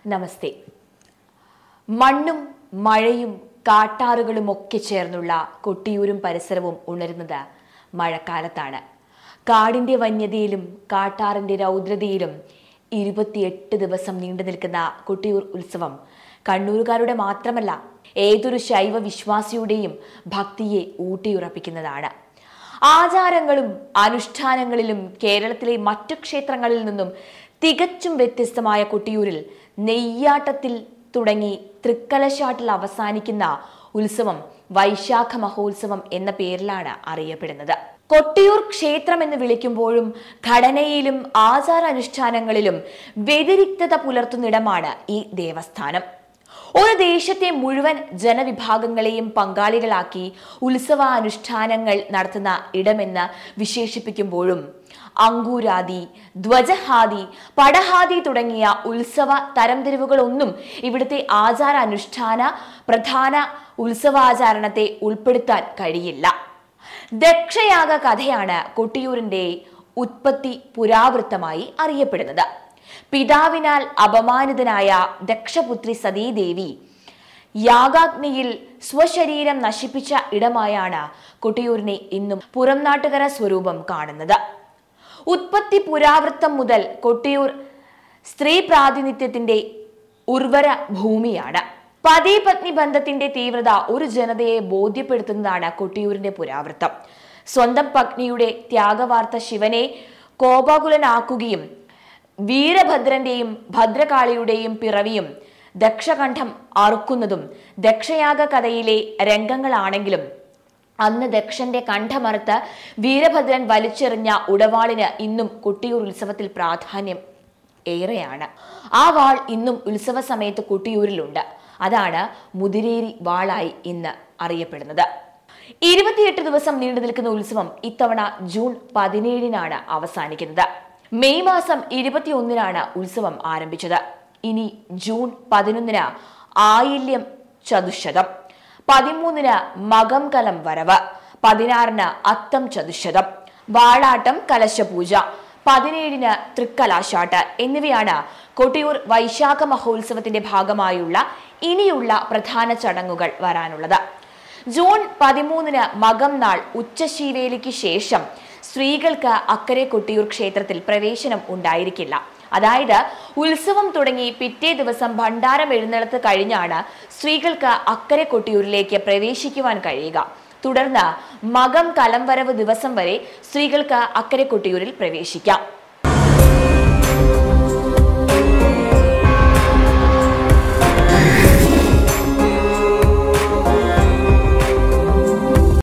നമസ്തേ മണ്ണും മഴയും കാട്ടാറുകളും ഒക്കെ ചേർന്നുള്ള കൊട്ടിയൂരും പരിസരവും ഉണരുന്നത് മഴക്കാലത്താണ് കാടിന്റെ വന്യതയിലും കാട്ടാറിന്റെ രൗദ്രതയിലും ഇരുപത്തിയെട്ട് ദിവസം നീണ്ടു നിൽക്കുന്ന കൊട്ടിയൂർ ഉത്സവം കണ്ണൂരുകാരുടെ മാത്രമല്ല ഏതൊരു ശൈവ വിശ്വാസിയുടെയും ഭക്തിയെ ഊട്ടിയുറപ്പിക്കുന്നതാണ് ആചാരങ്ങളും അനുഷ്ഠാനങ്ങളിലും കേരളത്തിലെ മറ്റു ക്ഷേത്രങ്ങളിൽ നിന്നും തികച്ചും വ്യത്യസ്തമായ കൊട്ടിയൂരിൽ നെയ്യാട്ടത്തിൽ തുടങ്ങി തൃക്കലശാട്ടിൽ അവസാനിക്കുന്ന ഉത്സവം വൈശാഖ മഹോത്സവം എന്ന പേരിലാണ് അറിയപ്പെടുന്നത് കൊട്ടിയൂർ ക്ഷേത്രം എന്ന് വിളിക്കുമ്പോഴും ഘടനയിലും ആചാരാനുഷ്ഠാനങ്ങളിലും വ്യതിരിക്തത പുലർത്തുന്നിടമാണ് ഈ ദേവസ്ഥാനം ഒരു ദേശത്തെ മുഴുവൻ ജനവിഭാഗങ്ങളെയും പങ്കാളികളാക്കി ഉത്സവാനുഷ്ഠാനങ്ങൾ നടത്തുന്ന ഇടമെന്ന് വിശേഷിപ്പിക്കുമ്പോഴും അങ്കൂരാദി ധ്വജഹാദി പടഹാദി തുടങ്ങിയ ഉത്സവ തരംതിരിവുകളൊന്നും ഇവിടുത്തെ ആചാരാനുഷ്ഠാന പ്രധാന ഉത്സവാചാരണത്തെ ഉൾപ്പെടുത്താൻ കഴിയില്ല ദക്ഷയാഗ കഥയാണ് കൊട്ടിയൂരിന്റെ ഉത്പത്തി പുരാവൃത്തമായി അറിയപ്പെടുന്നത് പിതാവിനാൽ അപമാനിതനായ ദക്ഷപുത്രി സതീദേവി യാഗാഗ്നിയിൽ സ്വശരീരം നശിപ്പിച്ച ഇടമായാണ് കൊട്ടിയൂരിനെ ഇന്നും പുറംനാട്ടുകര സ്വരൂപം കാണുന്നത് ഉത്പത്തി പുരാവൃത്തം മുതൽ കൊട്ടിയൂർ സ്ത്രീ പ്രാതിനിധ്യത്തിന്റെ ഉർവര ഭൂമിയാണ് പതി പത്നി ബന്ധത്തിന്റെ തീവ്രത ഒരു ജനതയെ ബോധ്യപ്പെടുത്തുന്നതാണ് കൊട്ടിയൂരിന്റെ പുരാവൃത്തം സ്വന്തം പത്നിയുടെ ത്യാഗവാർത്ത ശിവനെ കോപാകുലനാക്കുകയും വീരഭദ്രന്റെയും ഭദ്രകാളിയുടെയും പിറവിയും ദക്ഷകണ്ഠം അറുക്കുന്നതും ദക്ഷയാഗ കഥയിലെ രംഗങ്ങളാണെങ്കിലും അന്ന് ദക്ഷന്റെ കണ്ഠമറുത്ത് വീരഭദ്രൻ വലിച്ചെറിഞ്ഞ ഉടവാളിന് ഇന്നും കൊട്ടിയൂർ ഉത്സവത്തിൽ പ്രാധാന്യം ഏറെയാണ് ആ വാൾ ഇന്നും ഉത്സവ സമയത്ത് കൊട്ടിയൂരിലുണ്ട് അതാണ് മുതിരേരി വാളായി ഇന്ന് അറിയപ്പെടുന്നത് ഇരുപത്തിയെട്ട് ദിവസം നീണ്ടു നിൽക്കുന്ന ഉത്സവം ഇത്തവണ ജൂൺ പതിനേഴിനാണ് അവസാനിക്കുന്നത് മെയ് മാസം ഇരുപത്തിയൊന്നിനാണ് ഉത്സവം ആരംഭിച്ചത് ഇനി ജൂൺ പതിനൊന്നിന് ആയില്യം ചതുശതം പതിമൂന്നിന് മകം കലം വരവ് പതിനാറിന് അത്തം ചതുശതം വാളാട്ടം കലശപൂജ പതിനേഴിന് തൃക്കലാശാട്ട് എന്നിവയാണ് കൊട്ടിയൂർ വൈശാഖ മഹോത്സവത്തിന്റെ ഭാഗമായുള്ള ഇനിയുള്ള പ്രധാന ചടങ്ങുകൾ വരാനുള്ളത് ജൂൺ പതിമൂന്നിന് മകം നാൾ ഉച്ചശീവേലിക്ക് ശേഷം സ്ത്രീകൾക്ക് അക്കരെ കൊട്ടിയൂർ ക്ഷേത്രത്തിൽ പ്രവേശനം ഉണ്ടായിരിക്കില്ല അതായത് ഉത്സവം തുടങ്ങി പിറ്റേ ദിവസം ഭണ്ഡാരം എഴുന്നള്ളത്ത് കഴിഞ്ഞാണ് സ്ത്രീകൾക്ക് അക്കരെ കൊട്ടിയൂരിലേക്ക് പ്രവേശിക്കുവാൻ കഴിയുക തുടർന്ന് മകം കലംവരവ് ദിവസം വരെ സ്ത്രീകൾക്ക് അക്കരെ കൊട്ടിയൂരിൽ പ്രവേശിക്കാം